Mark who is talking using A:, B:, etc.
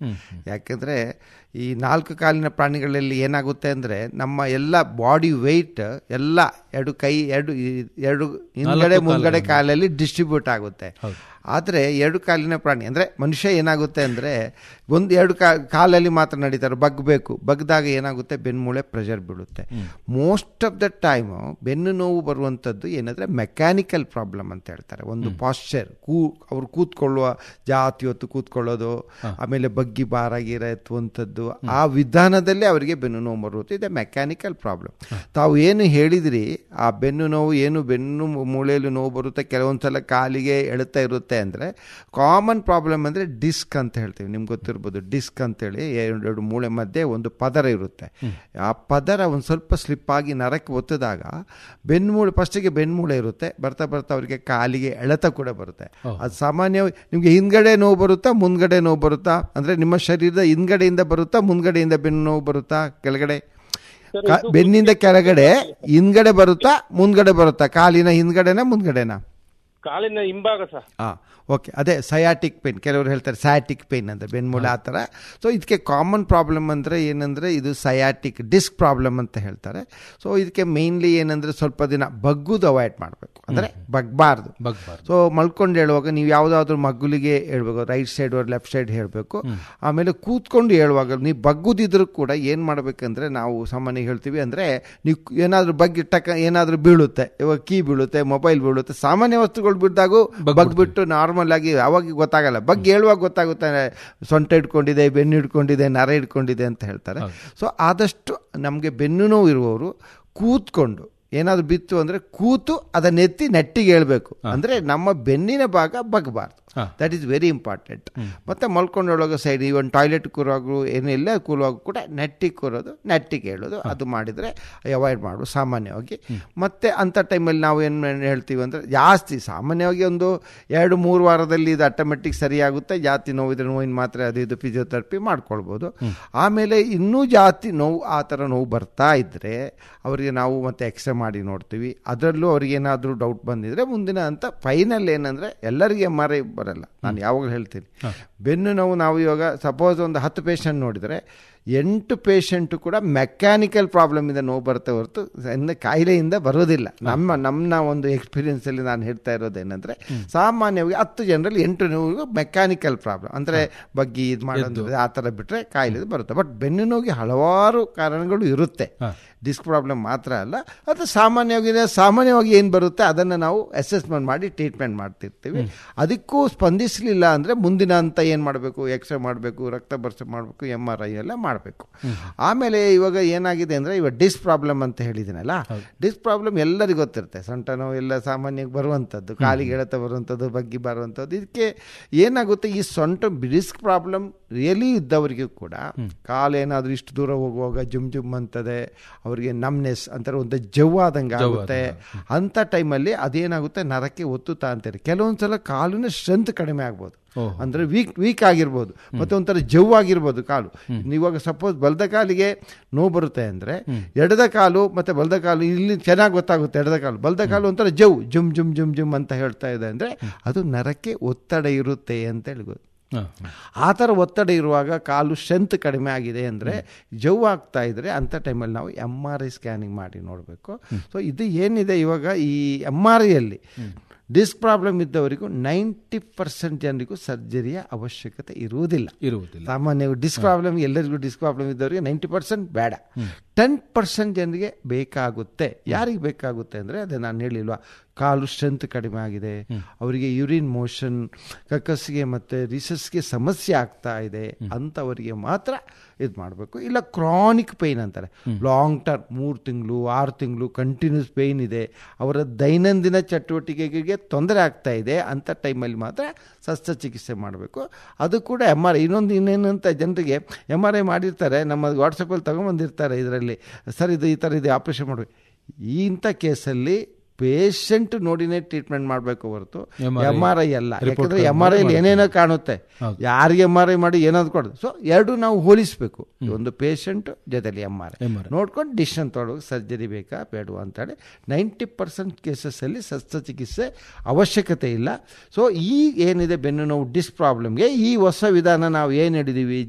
A: ಯಾಕೆಂದರೆ ಈ ನಾಲ್ಕು ಕಾಲಿನ ಪ್ರಾಣಿಗಳಲ್ಲಿ ಏನಾಗುತ್ತೆ ಅಂದರೆ ನಮ್ಮ ಎಲ್ಲ ಬಾಡಿ ವೆಯ್ಟ್ ಎಲ್ಲ ಎರಡು ಕೈ ಎರಡು ಈ- ಎರಡು ಹಿಂದ್ಗಡೆ ಮುಂದ್ಗಡೆ ಕಾಲಲ್ಲಿ ಡಿಸ್ಟ್ರಿಬ್ಯೂಟ್ ಆಗುತ್ತೆ ಆದರೆ ಎರಡು ಕಾಲಿನ ಪ್ರಾಣಿ ಅಂದರೆ ಮನುಷ್ಯ ಏನಾಗುತ್ತೆ ಅಂದರೆ ಒಂದು ಎರಡು ಕಾ ಕಾಲಲ್ಲಿ ಮಾತ್ರ ನಡೀತಾರೆ ಬಗ್ಬೇಕು ಬಗ್ದಾಗ ಏನಾಗುತ್ತೆ ಬೆನ್ಮೂಳೆ ಪ್ರೆಷರ್ ಬೀಳುತ್ತೆ ಮೋಸ್ಟ್ ಆಫ್ ದ ಟೈಮು ಬೆನ್ನು ನೋವು ಬರುವಂಥದ್ದು ಏನಂದರೆ ಮೆಕ್ಯಾನಿಕಲ್ ಪ್ರಾಬ್ಲಮ್ ಅಂತ ಹೇಳ್ತಾರೆ ಒಂದು ಪಾಶ್ಚರ್ ಕೂ ಅವ್ರು ಕೂತ್ಕೊಳ್ಳುವ ಜಾತಿ ಹೊತ್ತು ಕೂತ್ಕೊಳ್ಳೋದು ಆಮೇಲೆ ಬಗ್ಗಿ ಬಾರಾಗಿರ ಎತ್ತುವಂಥದ್ದು ಆ ವಿಧಾನದಲ್ಲೇ ಅವರಿಗೆ ಬೆನ್ನು ನೋವು ಬರುತ್ತೆ ಇದೆ ಮೆಕ್ಯಾನಿಕಲ್ ಪ್ರಾಬ್ಲಮ್ ತಾವು ಏನು ಹೇಳಿದ್ರಿ ಆ ಬೆನ್ನು ನೋವು ಏನು ಬೆನ್ನು ಮೂಳೆಯಲ್ಲಿ ನೋವು ಬರುತ್ತೆ ಕೆಲವೊಂದು ಸಲ ಕಾಲಿಗೆ ಎಳುತ್ತಾ ಇರುತ್ತೆ ಅಂದರೆ ಕಾಮನ್ ಪ್ರಾಬ್ಲಮ್ ಅಂದರೆ ಡಿಸ್ಕ್ ಅಂತ ಹೇಳ್ತೀವಿ ನಿಮ್ಗೆ ಗೊತ್ತಿರ್ಬೋದು ಡಿಸ್ಕ್ ಅಂತೇಳಿ ಎರಡು ಎರಡು ಮೂಳೆ ಮಧ್ಯೆ ಒಂದು ಪದರ ಇರುತ್ತೆ ಆ ಪದರ ಒಂದು ಸ್ವಲ್ಪ ಸ್ಲಿಪ್ ಆಗಿ ನರಕ್ಕೆ ಒತ್ತಿದಾಗ ಬೆನ್ಮೂಳೆ ಫಸ್ಟಿಗೆ ಬೆನ್ಮೂಳೆ ಇರುತ್ತೆ ಬರ್ತಾ ಬರ್ತಾ ಅವರಿಗೆ ಕಾಲಿಗೆ ಎಳೆತ ಕೂಡ ಬರುತ್ತೆ ಅದು ಸಾಮಾನ್ಯವಾಗಿ ನಿಮಗೆ ಹಿಂದ್ಗಡೆ ನೋವು ಬರುತ್ತಾ ಮುಂದ್ಗಡೆ ನೋವು ಬರುತ್ತಾ ಅಂದರೆ ನಿಮ್ಮ ಶರೀರದ ಹಿಂದ್ಗಡೆಯಿಂದ ಬರುತ್ತಾ ಮುಂದ್ಗಡೆಯಿಂದ ಬೆನ್ನು ನೋವು ಬರುತ್ತಾ ಕೆಳಗಡೆ ಕಾ- ಬೆನ್ನಿಂದ ಕೆಳಗಡೆ ಹಿಂದ್ಗಡೆ ಬರುತ್ತಾ ಮುಂದ್ಗಡೆ ಬರುತ್ತಾ ಕಾಲಿನ ಹಿಂದ್ಗಡೆನಾ ಮುಂದ್ಗಡೆನಾ
B: ಕಾಲಿನ ಹಿಂಭಾಗ ಸರ್
A: ಹಾಂ ಓಕೆ ಅದೇ ಸಯಾಟಿಕ್ ಪೇನ್ ಕೆಲವರು ಹೇಳ್ತಾರೆ ಸಯಾಟಿಕ್ ಪೇನ್ ಅಂತ ಬೆನ್ಮೂಳೆ ಆ ಥರ ಸೊ ಇದಕ್ಕೆ ಕಾಮನ್ ಪ್ರಾಬ್ಲಮ್ ಅಂದರೆ ಏನಂದರೆ ಇದು ಸಯಾಟಿಕ್ ಡಿಸ್ಕ್ ಪ್ರಾಬ್ಲಮ್ ಅಂತ ಹೇಳ್ತಾರೆ ಸೊ ಇದಕ್ಕೆ ಮೇನ್ಲಿ ಏನಂದರೆ ಸ್ವಲ್ಪ ದಿನ ಬಗ್ಗುದು ಅವಾಯ್ಡ್ ಮಾಡಬೇಕು ಅಂದರೆ ಬಗ್ಬಾರ್ದು
C: ಬಗ್ಬಾರ್ದು.
A: ಸೊ ಮಲ್ಕೊಂಡು ಹೇಳುವಾಗ ನೀವು ಯಾವುದಾದ್ರೂ ಮಗ್ಗುಲಿಗೆ ಹೇಳ್ಬೇಕು right side or left side ಹೇಳಬೇಕು ಆಮೇಲೆ ಕೂತ್ಕೊಂಡು ಹೇಳುವಾಗ ನೀವು ಬಗ್ಗುದಿದ್ರು ಕೂಡ ಏನು ಮಾಡಬೇಕಂದ್ರೆ ನಾವು ಸಾಮಾನ್ಯ ಹೇಳ್ತೀವಿ ಅಂದರೆ ನೀವು ಏನಾದರೂ ಬಗ್ಗಿಟ್ಟಕ್ಕ ಏನಾದರೂ ಬೀಳುತ್ತೆ ಇವಾಗ ಕೀ ಬೀಳುತ್ತೆ ಮೊಬೈಲ್ ಬೀಳುತ್ತೆ ಸಾಮಾನ್ಯ ವಸ್ತುಗಳು ಬಿದ್ದಾಗೂ ಬಗ್ಬಿಟ್ಟು ನಾರ್ಮಲ್ ಆಗಿ ಅವಾಗ ಗೊತ್ತಾಗಲ್ಲ ಬಗ್ಗೆ ಹೇಳುವಾಗ ಗೊತ್ತಾಗುತ್ತೆ ಸೊಂಟ ಇಟ್ಕೊಂಡಿದೆ ಬೆನ್ನು ಇಟ್ಕೊಂಡಿದೆ ನರ ಇಟ್ಕೊಂಡಿದೆ ಅಂತ ಹೇಳ್ತಾರೆ ಸೊ ಆದಷ್ಟು ನಮಗೆ ಬೆನ್ನು ನೋವು ಇರುವವರು ಕೂತ್ಕೊಂಡು ಏನಾದ್ರು ಬಿತ್ತು ಅಂದ್ರೆ ಕೂತು ಅದನ್ನ ಎತ್ತಿ ನೆಟ್ಟಿಗೆ ಹೇಳ್ಬೇಕು ಅಂದ್ರೆ ನಮ್ಮ ಬೆನ್ನಿನ ಭಾಗ ಬಗ್ಬಾರ್ದು ದಟ್ ಈಸ್ ವೆರಿ ಇಂಪಾರ್ಟೆಂಟ್ ಮತ್ತೆ ಮಲ್ಕೊಂಡೊಳಗೆ ಸೈಡ್ ಇವನ್ ಟಾಯ್ಲೆಟ್ ಕೂರುವಾಗಲೂ ಏನಿಲ್ಲ ಕೂರುವಾಗ ಕೂಡ ನೆಟ್ಟಿಗೆ ಕೂರೋದು ನೆಟ್ಟಿಗೆ ಹೇಳೋದು ಅದು ಮಾಡಿದರೆ ಅವಾಯ್ಡ್ ಮಾಡು ಸಾಮಾನ್ಯವಾಗಿ ಮತ್ತೆ ಅಂಥ ಟೈಮಲ್ಲಿ ನಾವು ಏನು ಹೇಳ್ತೀವಿ ಅಂದರೆ ಜಾಸ್ತಿ ಸಾಮಾನ್ಯವಾಗಿ ಒಂದು ಎರಡು ಮೂರು ವಾರದಲ್ಲಿ ಇದು ಆಟೋಮೆಟಿಕ್ ಸರಿಯಾಗುತ್ತೆ ಜಾತಿ ನೋವಿದ್ರೆ ನೋವಿನ ಮಾತ್ರೆ ಅದು ಇದು ಫಿಸಿಯೋಥೆರಪಿ ಮಾಡ್ಕೊಳ್ಬೋದು ಆಮೇಲೆ ಇನ್ನೂ ಜಾಸ್ತಿ ನೋವು ಆ ಥರ ನೋವು ಬರ್ತಾ ಇದ್ದರೆ ಅವರಿಗೆ ನಾವು ಮತ್ತೆ ಎಕ್ಸ್ರೇ ಮಾಡಿ ನೋಡ್ತೀವಿ ಅದರಲ್ಲೂ ಅವ್ರಿಗೆ ಏನಾದರೂ ಡೌಟ್ ಬಂದಿದ್ರೆ ಮುಂದಿನ ಅಂತ ಫೈನಲ್ ಏನಂದರೆ ಎಲ್ಲರಿಗೆ ಎಮ್ ಆರ್ ಐ ಬರಲ್ಲ ನಾನು ಯಾವಾಗಲೂ ಹೇಳ್ತೀನಿ ಬೆನ್ನು ನೋವು ನಾವು ಇವಾಗ ಸಪೋಸ್ ಒಂದು ಹತ್ತು ಪೇಷಂಟ್ ನೋಡಿದರೆ ಎಂಟು ಪೇಷಂಟು ಕೂಡ ಮೆಕ್ಯಾನಿಕಲ್ ಪ್ರಾಬ್ಲಮಿಂದ ನೋವು ಬರುತ್ತೆ ಹೊರತು ಇನ್ನು ಕಾಯಿಲೆಯಿಂದ ಬರೋದಿಲ್ಲ ನಮ್ಮ ನಮ್ಮ ಒಂದು ಎಕ್ಸ್ಪೀರಿಯನ್ಸಲ್ಲಿ ನಾನು ಹೇಳ್ತಾ ಇರೋದೇನೆಂದರೆ ಸಾಮಾನ್ಯವಾಗಿ ಹತ್ತು ಜನರಲ್ಲಿ ಎಂಟು ನೋವು ಮೆಕ್ಯಾನಿಕಲ್ ಪ್ರಾಬ್ಲಮ್ ಅಂದರೆ ಬಗ್ಗೆ ಇದು ಮಾಡೋದು ಆ ಥರ ಬಿಟ್ಟರೆ ಕಾಯಿಲೆ ಬರುತ್ತೆ ಬಟ್ ಬೆನ್ನು ನೋವಿಗೆ ಹಲವಾರು ಕಾರಣಗಳು ಇರುತ್ತೆ ಡಿಸ್ಕ್ ಪ್ರಾಬ್ಲಮ್ ಮಾತ್ರ ಅಲ್ಲ ಅದು ಸಾಮಾನ್ಯವಾಗಿ ಸಾಮಾನ್ಯವಾಗಿ ಏನು ಬರುತ್ತೆ ಅದನ್ನು ನಾವು ಅಸೆಸ್ಮೆಂಟ್ ಮಾಡಿ ಟ್ರೀಟ್ಮೆಂಟ್ ಮಾಡ್ತಿರ್ತೀವಿ ಅದಕ್ಕೂ ಸ್ಪಂದಿಸಲಿಲ್ಲ ಅಂದರೆ ಮುಂದಿನ ಹಂತ ಏನು ಮಾಡಬೇಕು ಎಕ್ಸ್ರೇ ಮಾಡಬೇಕು ರಕ್ತ ಪರೀಕ್ಷೆ ಮಾಡಬೇಕು ಎಮ್ ಆರ್ ಐ ಎಲ್ಲ ಮಾಡಬೇಕು ಆಮೇಲೆ ಇವಾಗ ಏನಾಗಿದೆ ಅಂದರೆ ಇವಾಗ ಡಿಸ್ಕ್ ಪ್ರಾಬ್ಲಮ್ ಅಂತ ಹೇಳಿದ್ದೀನಲ್ಲ ಡಿಸ್ಕ್ ಪ್ರಾಬ್ಲಮ್ ಎಲ್ಲರಿಗೂ ಗೊತ್ತಿರುತ್ತೆ ಸೊಂಟ ನೋವು ಎಲ್ಲ ಸಾಮಾನ್ಯವಾಗಿ ಬರುವಂಥದ್ದು ಕಾಲಿಗೆ ಎಳೆತ ಬರುವಂಥದ್ದು ಬಗ್ಗಿ ಬರುವಂಥದ್ದು ಇದಕ್ಕೆ ಏನಾಗುತ್ತೆ ಈ ಸೊಂಟ ಡಿಸ್ಕ್ ಪ್ರಾಬ್ಲಮ್ ರಿಯಲಿ ಇದ್ದವರಿಗೂ ಕೂಡ ಕಾಲು ಏನಾದರೂ ಇಷ್ಟು ದೂರ ಹೋಗುವಾಗ ಜುಮ್ ಜುಮ್ ಅಂತದೆ ಅವರಿಗೆ ನಮ್ನೆಸ್ ಅಂತಾರೆ ಒಂದು ಜವ್ವಾದಂಗೆ ಆಗುತ್ತೆ ಅಂಥ ಟೈಮಲ್ಲಿ ಅದೇನಾಗುತ್ತೆ ನರಕ್ಕೆ ಒತ್ತುತ್ತಾ ಅಂತಾರೆ ಕೆಲವೊಂದು ಸಲ ಕಾಲಿನ ಸ್ಟ್ರೆಂತ್ ಕಡಿಮೆ ಆಗ್ಬೋದು ಅಂದರೆ ವೀಕ್ ವೀಕ್ ಆಗಿರ್ಬೋದು ಮತ್ತೆ ಒಂಥರ ಜವ್ವಾಗಿರ್ಬೋದು ಕಾಲು ಇವಾಗ ಸಪೋಸ್ ಬಲದ ಕಾಲಿಗೆ ನೋವು ಬರುತ್ತೆ ಅಂದರೆ ಎಡದ ಕಾಲು ಮತ್ತೆ ಬಲದ ಕಾಲು ಇಲ್ಲಿ ಚೆನ್ನಾಗಿ ಗೊತ್ತಾಗುತ್ತೆ ಎಡದ ಕಾಲು ಬಲದ ಕಾಲು ಒಂಥರ ಜವ್ ಜುಮ್ ಜುಮ್ ಜುಮ್ ಜುಮ್ ಅಂತ ಹೇಳ್ತಾ ಇದೆ ಅಂದರೆ ಅದು ನರಕ್ಕೆ ಒತ್ತಡ ಇರುತ್ತೆ ಅಂತ ಹೇಳ್ಬೋದು ಆ ಥರ ಒತ್ತಡ ಇರುವಾಗ ಕಾಲು ಸ್ಟ್ರೆಂತ್ ಕಡಿಮೆ ಆಗಿದೆ ಅಂದರೆ ಜವ್ ಆಗ್ತಾ ಇದ್ರೆ ಅಂಥ ಟೈಮಲ್ಲಿ ನಾವು ಎಮ್ ಆರ್ ಐ ಸ್ಕ್ಯಾನಿಂಗ್ ಮಾಡಿ ನೋಡಬೇಕು ಸೊ ಇದು ಏನಿದೆ ಇವಾಗ ಈ ಎಮ್ ಆರ್ ಐಯಲ್ಲಿ ಡಿಸ್ಕ್ ಪ್ರಾಬ್ಲಮ್ ಇದ್ದವರಿಗೂ ನೈಂಟಿ ಪರ್ಸೆಂಟ್ ಜನರಿಗೂ ಸರ್ಜರಿಯ ಅವಶ್ಯಕತೆ ಇರುವುದಿಲ್ಲ
C: ಇರುವುದಿಲ್ಲ
A: ಸಾಮಾನ್ಯವಾಗಿ ಡಿಸ್ಕ್ ಪ್ರಾಬ್ಲಮ್ ಎಲ್ಲರಿಗೂ ಡಿಸ್ಕ್ ಪ್ರಾಬ್ಲಮ್ ಇದ್ದವರಿಗೆ ನೈಂಟಿ ಪರ್ಸೆಂಟ್ ಬೇಡ ಟೆನ್ ಪರ್ಸೆಂಟ್ ಜನರಿಗೆ ಬೇಕಾಗುತ್ತೆ ಯಾರಿಗೆ ಬೇಕಾಗುತ್ತೆ ಅಂದರೆ ಅದೇ ನಾನು ಹೇಳಿಲ್ವಾ ಕಾಲು ಸ್ಟ್ರೆಂತ್ ಕಡಿಮೆ ಆಗಿದೆ ಅವರಿಗೆ ಯೂರಿನ್ ಮೋಷನ್ ಕಕ್ಕಸ್ಗೆ ಮತ್ತು ರಿಸಸ್ಗೆ ಸಮಸ್ಯೆ ಆಗ್ತಾ ಇದೆ ಅಂಥವರಿಗೆ ಮಾತ್ರ ಇದು ಮಾಡಬೇಕು ಇಲ್ಲ ಕ್ರಾನಿಕ್ ಪೈನ್ ಅಂತಾರೆ ಲಾಂಗ್ ಟರ್ಮ್ ಮೂರು ತಿಂಗಳು ಆರು ತಿಂಗಳು ಕಂಟಿನ್ಯೂಸ್ ಪೈನ್ ಇದೆ ಅವರ ದೈನಂದಿನ ಚಟುವಟಿಕೆಗೆ ತೊಂದರೆ ಆಗ್ತಾ ಇದೆ ಅಂಥ ಟೈಮಲ್ಲಿ ಮಾತ್ರ ಶಸ್ತ್ರಚಿಕಿತ್ಸೆ ಮಾಡಬೇಕು ಅದು ಕೂಡ ಎಮ್ ಆರ್ ಐ ಇನ್ನೊಂದು ಇನ್ನೇನಂತ ಜನರಿಗೆ ಎಮ್ ಆರ್ ಐ ಮಾಡಿರ್ತಾರೆ ನಮ್ಮ ವಾಟ್ಸಪ್ಪಲ್ಲಿ ತೊಗೊಂಬಂದಿರ್ತಾರೆ ಇದರಲ್ಲಿ ಸರ್ ಇದು ಈ ಥರ ಇದೆ ಆಪ್ರೇಷನ್ ಮಾಡಬೇಕು ಈ ಇಂಥ ಕೇಸಲ್ಲಿ ಪೇಷಂಟ್ ನೋಡಿನೇ ಟ್ರೀಟ್ಮೆಂಟ್ ಮಾಡಬೇಕು ಹೊರತು ಎಮ್ ಆರ್ ಐ ಅಲ್ಲ ಯಾಕಂದ್ರೆ ಎಮ್ ಆರ್ ಐ ಏನೇನೋ ಕಾಣುತ್ತೆ ಯಾರಿಗೆ ಎಮ್ ಆರ್ ಐ ಮಾಡಿ ಏನಾದ್ರು ಕೊಡೋದು ಸೊ ಎರಡು ನಾವು ಹೋಲಿಸಬೇಕು ಒಂದು ಪೇಷಂಟ್ ಜೊತೆಲಿ ಎಮ್ ಆರ್ ಐ ನೋಡ್ಕೊಂಡು ಡಿಸಿಷನ್ ತೊಗೊಳೋಕೆ ಸರ್ಜರಿ ಬೇಕಾ ಬೇಡವಾ ಅಂತೇಳಿ ನೈಂಟಿ ಪರ್ಸೆಂಟ್ ಕೇಸಸ್ಸಲ್ಲಿ ಶಸ್ತ್ರಚಿಕಿತ್ಸೆ ಅವಶ್ಯಕತೆ ಇಲ್ಲ ಸೊ ಈ ಏನಿದೆ ಬೆನ್ನು ನೋವು ಡಿಸ್ಕ್ ಪ್ರಾಬ್ಲಮ್ಗೆ ಈ ಹೊಸ ವಿಧಾನ ನಾವು ಏನು ಹಿಡಿದೀವಿ